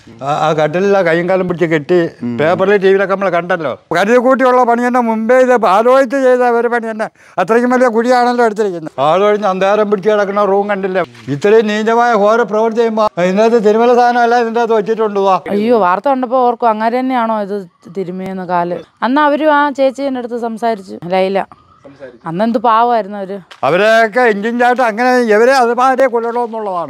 ആ- ആ കട്ടിലില്ല കൈയും കാലം പിടിച്ച് കെട്ടി പേപ്പറിൽ ടി വിയിലൊക്കെ നമ്മൾ കണ്ടല്ലോ കരുതി കൂട്ടിയുള്ള പണി തന്നെ മുമ്പേ ഇത് ആലോചിച്ച് ചെയ്ത ഒരു പണി തന്നെ അത്രയ്ക്കും വലിയ കുഴിയാണല്ലോ എടുത്തിരിക്കുന്നത് ആളൊഴിഞ്ഞ് അന്ധകാരം പിടിച്ച് കിടക്കുന്ന റൂം കണ്ടില്ല ഇത്രയും നീചമായ ഘോര പ്രവൃത്തി ചെയ്യുമ്പോൾ ഇതിനകത്ത് തിരുമല സാധനമല്ല ഇതിൻ്റെ അകത്ത് വെച്ചിട്ടുണ്ട് വാ അയ്യോ വാർത്ത കണ്ടപ്പോൾ ഓർക്കും അങ്ങനെ തന്നെയാണോ ഇത് തിരുമിയെന്ന് കാല് അന്ന് അവരും ആ ചേച്ചീൻ്റെ അടുത്ത് സംസാരിച്ചു ലൈല അന്ന് എന്ത് പാവമായിരുന്നു അവര് അവരെയൊക്കെ എഞ്ചിൻ ചാട്ട് അങ്ങനെ ഇവരെ അതുമാരെ കൊല്ലണമെന്നുള്ളതാണ്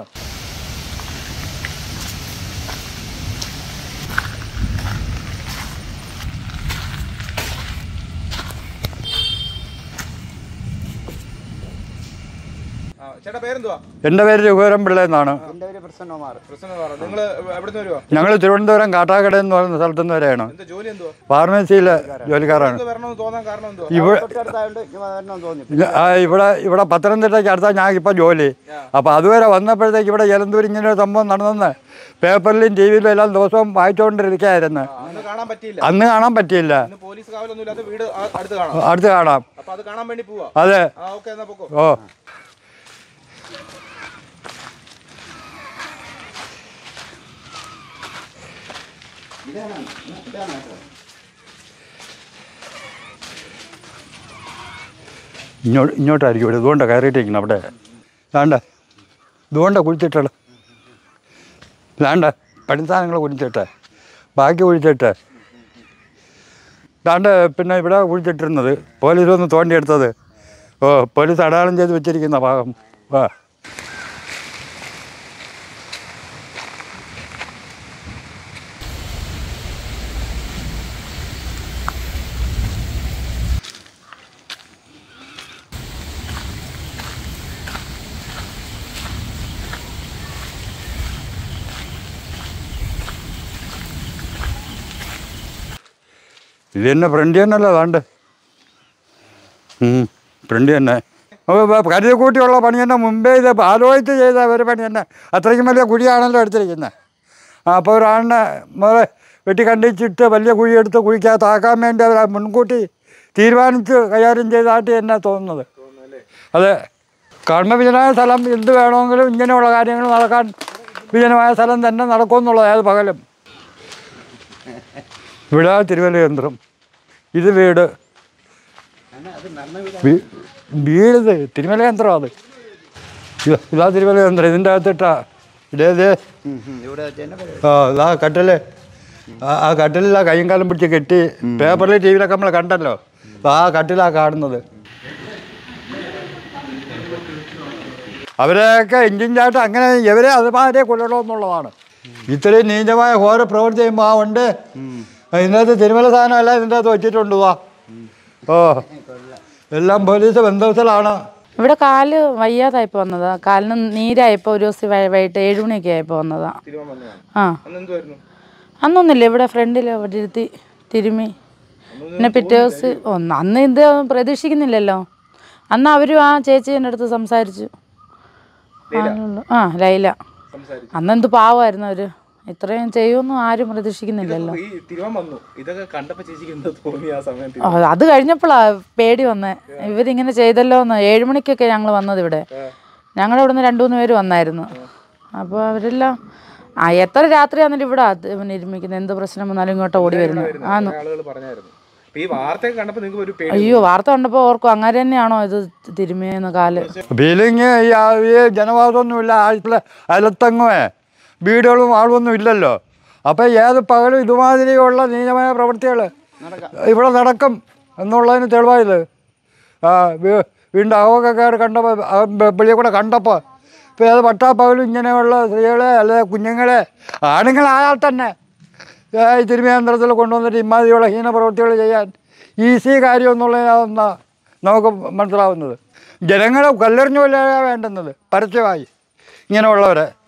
ആ, ചേട്ടാ പേരെന്തുവാ എൻ്റെ പേര് രഘുവരം പിള്ള എന്നാണ് പ്രശ്നം നിങ്ങൾ എവിടുന്ന് വരുവാ ഞങ്ങൾ തിരുവനന്തപുരം കാട്ടാക്കട എന്ന് പറയുന്ന സ്ഥലത്തു നിന്ന് വരെയാണ് എന്താ ജോലി എന്തുവാ ഫാർമസിയിലെ ജോലിക്കാരാണ് ഇത് വരണമെന്ന് തോന്നാൻ കാരണം എന്തുവാ ഇവിടെ ആ, ഇവിടെ ഇവിടെ പത്തനംതിട്ടയ്ക്ക് അടുത്ത ഞാൻ ഇപ്പോൾ ജോലി അപ്പോൾ അതുവരെ വന്നപ്പോഴത്തേക്ക് ഇവിടെ ജലന്തൂർ ഇങ്ങനെ ഒരു സംഭവം നടന്നെന്ന് പേപ്പറിലും ടി വിയിലും എല്ലാം ദിവസവും വായിച്ചുകൊണ്ടിരിക്കുകയായിരുന്നു അന്ന് കാണാൻ പറ്റിയില്ല അന്ന് കാണാൻ പറ്റിയില്ല ഇന്ന് പോലീസ് കാവലൊന്നും ഇല്ലാത്ത വീട് ആ- അടുത്ത് കാണാം അടുത്ത് കാണാം അപ്പൊ അത് കാണാൻ വേണ്ടി പോവാ അതെ ആ ഓക്കെ എന്നാ പൊക്കോ ഓ ഇങ്ങോട്ട് ഇങ്ങോട്ടായിരിക്കും ഇവിടെ ഇതുകൊണ്ടാണ് കയറിയിട്ടിരിക്കണം അവിടെ വേണ്ട ഇതുകൊണ്ടാണ് കുഴിച്ചിട്ടുള്ളത് വേണ്ട പണിസാധനങ്ങൾ കുഴിച്ചിട്ട് ബാക്കി കുഴിച്ചിട്ട് ദാണ്ട് പിന്നെ ഇവിടെ കുഴിച്ചിട്ടിരുന്നത് പോലീസ് വന്ന് തോണ്ടിയെടുത്തത് ഓ പോലീസ് അടയാളം ചെയ്ത് വെച്ചിരിക്കുന്ന ഭാഗം വാ ഇത് തന്നെ ഫ്രണ്ട് തന്നെയല്ലേ അതാണ്ട് ഫ്രണ്ട് തന്നെ കരുതി കൂട്ടിയുള്ള പണി തന്നെ മുമ്പേ ഇത് ആലോചിച്ച് ചെയ്ത ഒരു പണി തന്നെ അത്രയ്ക്കും വലിയ കുഴിയാണല്ലോ എടുത്തിരിക്കുന്നത് അപ്പോൾ ഒരാളിനെ മുതൽ വെട്ടി കണ്ടിച്ചിട്ട് വലിയ കുഴിയെടുത്ത് കുഴിക്കകത്താക്കാൻ വേണ്ടി അവർ മുൻകൂട്ടി തീരുമാനിച്ച് കൈകാര്യം ചെയ്തതായിട്ട് തന്നെ തോന്നുന്നത് അതെ കർമ്മവിജനമായ സ്ഥലം എന്ത് വേണമെങ്കിലും ഇങ്ങനെയുള്ള കാര്യങ്ങൾ നടക്കാൻ വിജനമായ സ്ഥലം തന്നെ നടക്കുമെന്നുള്ളത് ഏത് പകലും ഇവിടെ തിരുവല്ല യന്ത്രം ഇത് വീട് വീ- വീട് ഇത് തിരുമല യന്ത്രം അത് ഇത് ഇതാ തിരുമല യന്ത്രം ഇതിൻ്റെ അകത്തിട്ടാ ഇതേ ഇതേ ആ ഇതാ കട്ടില് ആ ആ കട്ടിലിലാ കൈയും കാലം പിടിച്ച് കെട്ടി പേപ്പറിൽ ടി വിയിലൊക്കെ നമ്മൾ കണ്ടല്ലോ ആ കട്ടിലാ കാണുന്നത് അവരെയൊക്കെ എഞ്ചിൻ ചാട്ട് അങ്ങനെ ഇവരെ അതുമാരെ കൊല്ലണമെന്നുള്ളതാണ് ഇത്രയും നീചമായ ഘോര പ്രവൃത്തി ചെയ്യുമ്പോൾ ആ ഉണ്ട് ഇതിനകത്ത് തിരുമല സാധനമല്ല ഇതിൻ്റെ അകത്ത് വെച്ചിട്ടുണ്ട് വാ ഓ എല്ലാം പോലീസ് ബന്ധവത്തിലാണ് ഇവിടെ കാല് വയ്യാതായപ്പോൾ വന്നതാ കാലിന് നീരായപ്പോൾ ഒരു ദിവസം വൈ- വൈകിട്ട് ഏഴ് മണിയൊക്കെ ആയപ്പോൾ വന്നതാ തിരുവാൻ വന്നതാണ് ആ അന്ന് എന്തുവായിരുന്നു അന്നൊന്നുമില്ല ഇവിടെ ഫ്രണ്ടിൽ അവിടെ ഇരുത്തി തിരുമി പിന്നെ പിറ്റേ ദിവസം ഒന്ന് അന്ന് ഇത് പ്രതീക്ഷിക്കുന്നില്ലല്ലോ അന്ന് അവരും ആ ചേച്ചീൻ്റെ അടുത്ത് സംസാരിച്ചു ആളുള്ളൂ. ആ ലൈല സംസാരിച്ചു അന്ന് എന്ത് പാവമായിരുന്നു അവര് ഇത്രയും ചെയ്യുമെന്നും ആരും പ്രതീക്ഷിക്കുന്നില്ലല്ലോ ഈ തിരുവാൻ വന്നു ഇതൊക്കെ കണ്ടപ്പോ ചേച്ചിക്ക് എന്താ തോന്നി ആ സമയത്ത് ആ, അത് കഴിഞ്ഞപ്പോഴാ പേടി വന്നേ ഇവരിങ്ങനെ ചെയ്തല്ലോ എന്ന് ഏഴ് മണിക്കൊക്കെ ഞങ്ങൾ വന്നത് ഇവിടെ ഞങ്ങളുടെ ഇവിടെ നിന്ന് രണ്ടു മൂന്ന് പേര് വന്നായിരുന്നു അപ്പോൾ അവരെല്ലാം ആ എത്ര രാത്രിയാണെങ്കിലും ഇവിടെ അത് ഇവൻ ഇരുമിക്കുന്നത് എന്ത് പ്രശ്നം വന്നാലും ഇങ്ങോട്ട് ഓടി വരുന്നു ആന്ന് ആളുകൾ പറഞ്ഞായിരുന്നു അപ്പൊ ഈ വാർത്തയൊക്കെ കണ്ടപ്പോ നിങ്ങൾക്ക് ഒരു പേടി അയ്യോ വാർത്ത കണ്ടപ്പോൾ ഓർക്കും അങ്ങനെ തന്നെയാണോ ഇത് തിരുമിയെന്ന് കാല് ഫീലിങ് ഈ ആ- ഈ ജനവാസമൊന്നുമില്ല ആഴ്ച അലത്തങ്ങുമേ വീടുകളും ആളൊന്നും ഇല്ലല്ലോ അപ്പോൾ ഏത് പകലും ഇതുമാതിരിയുള്ള നീചമായ പ്രവൃത്തികൾ ഇവിടെ നടക്കും എന്നുള്ളതിന് തെളിവായത് ആ വീ- വീണ്ടും അവൊക്കെ കയറി കണ്ടപ്പോൾ വെളിയെ കൂടെ കണ്ടപ്പോൾ ഇപ്പോൾ ഏത് പട്ടാപ്പകലും ഇങ്ങനെയുള്ള സ്ത്രീകളെ അല്ലെ കുഞ്ഞുങ്ങളെ ആണുങ്ങളായാൽ തന്നെ ഏ, ഈ തിരുമേന്ദ്രത്തിൽ കൊണ്ടുവന്നിട്ട് ഇമാതിരിയുള്ള ഹീനപ്രവൃത്തികൾ ചെയ്യാൻ ഈസി കാര്യം എന്നുള്ളതാണ് നമുക്ക് മനസ്സിലാവുന്നത് ജനങ്ങളെ കല്ലെറിഞ്ഞു കൊല്ലുക വേണ്ടുന്നത് പരസ്യമായി ഇങ്ങനെയുള്ളവരെ